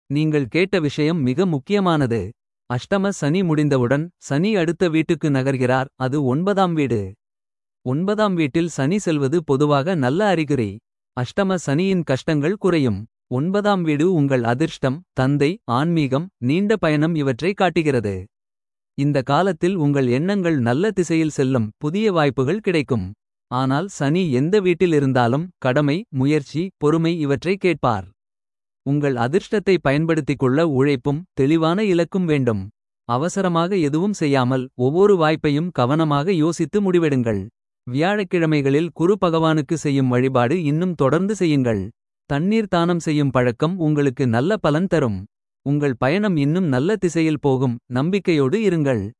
நீங்கள் கேட்ட விஷயம் மிக முக்கியமானது. அஷ்டம சனி முடிந்தவுடன் சனி அடுத்த வீட்டுக்கு நகர்கிறார் அது ஒன்பதாம் வீடு. ஒன்பதாம் வீட்டில் சனி செல்வது பொதுவாக நல்ல அறிகுறி. அஷ்டம சனியின் கஷ்டங்கள் குறையும். ஒன்பதாம் வீடு உங்கள் அதிர்ஷ்டம் தந்தை ஆன்மீகம் நீண்ட பயணம் இவற்றை காட்டுகிறது. இந்த காலத்தில் உங்கள் எண்ணங்கள் நல்ல திசையில் செல்லும் புதிய வாய்ப்புகள் கிடைக்கும். ஆனால் சனி எந்த வீட்டில் இருந்தாலும் கடமை முயற்சி பொறுமை இவற்றை கேட்பார். உங்கள் அதிர்ஷ்டத்தை பயன்படுத்திக் கொள்ள உழைப்பும் தெளிவான இலக்கும் வேண்டும். அவசரமாக எதுவும் செய்யாமல் ஒவ்வொரு வாய்ப்பையும் கவனமாக யோசித்து முடிவெடுங்கள். வியாழக்கிழமைகளில் குரு பகவானுக்கு செய்யும் வழிபாடு இன்னும் தொடர்ந்து செய்யுங்கள். தண்ணீர் தானம் செய்யும் பழக்கம் உங்களுக்கு நல்ல பலன் தரும். உங்கள் பயணம் இன்னும் நல்ல திசையில் போகும் நம்பிக்கையோடு இருங்கள்.